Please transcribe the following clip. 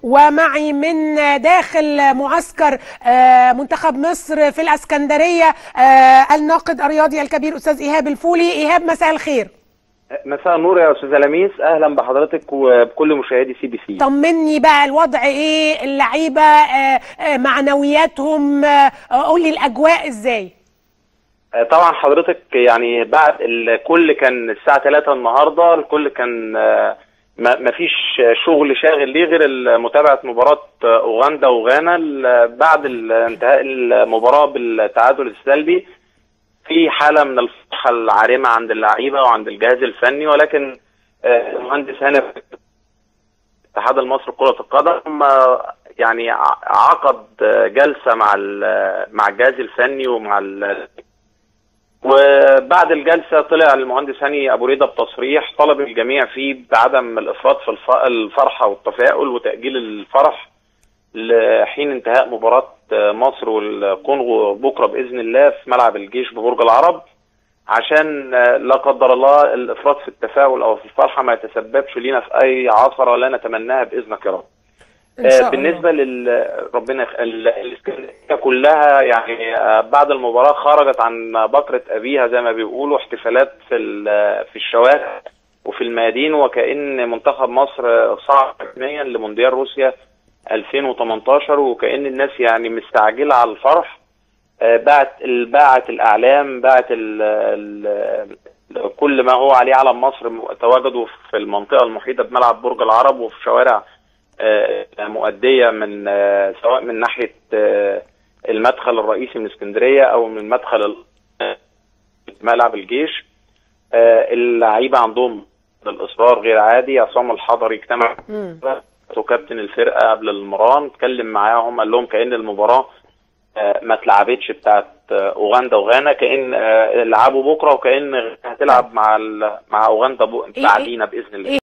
ومعي من داخل معسكر منتخب مصر في الاسكندريه الناقد الرياضي الكبير استاذ ايهاب الفولي ايهاب مساء الخير مساء النور يا استاذه لميس اهلا بحضرتك وبكل مشاهدي سي بي سي طمني بقى الوضع ايه اللعيبه معنوياتهم قول لي الاجواء ازاي طبعا حضرتك يعني بعد الكل كان الساعه 3 النهارده الكل كان ما فيش شغل شاغل ليه غير متابعه مباراه اوغندا وغانا بعد انتهاء المباراه بالتعادل السلبي في حاله من الفرحه العارمه عند اللعيبه وعند الجهاز الفني ولكن المهندس هانف الاتحاد المصري لكره القدم يعني عقد جلسه مع مع الجهاز الفني ومع وبعد الجلسه طلع المهندس هاني ابو ريده بتصريح طلب الجميع فيه بعدم الافراط في الفرحه والتفاؤل وتاجيل الفرح لحين انتهاء مباراه مصر والكونغو بكره باذن الله في ملعب الجيش ببرج العرب عشان لا قدر الله الافراط في التفاؤل او في الفرحه ما يتسببش لينا في اي عثره لا نتمناها باذنك يا رب. بالنسبه لل ربنا الاسكندريه كلها يعني بعد المباراه خرجت عن بكره ابيها زي ما بيقولوا احتفالات في في الشوارع وفي الميادين وكان منتخب مصر صعد رسميا لمونديال روسيا 2018 وكأن الناس يعني مستعجلة على الفرح باعت باعت الأعلام باعت ال ال كل ما هو عليه علم مصر تواجدوا في المنطقة المحيطة بملعب برج العرب وفي شوارع مؤدية من سواء من ناحية المدخل الرئيسي من اسكندرية أو من مدخل ملعب الجيش اللعيبة عندهم الإصرار غير عادي عصام الحضري اجتمع وكابتن الفرقه قبل المران اتكلم معاهم قال لهم كان المباراه ما اتلعبتش بتاعت اوغندا وغانا كان لعبوا بكره وكان هتلعب مع مع اوغندا بعدينا باذن الله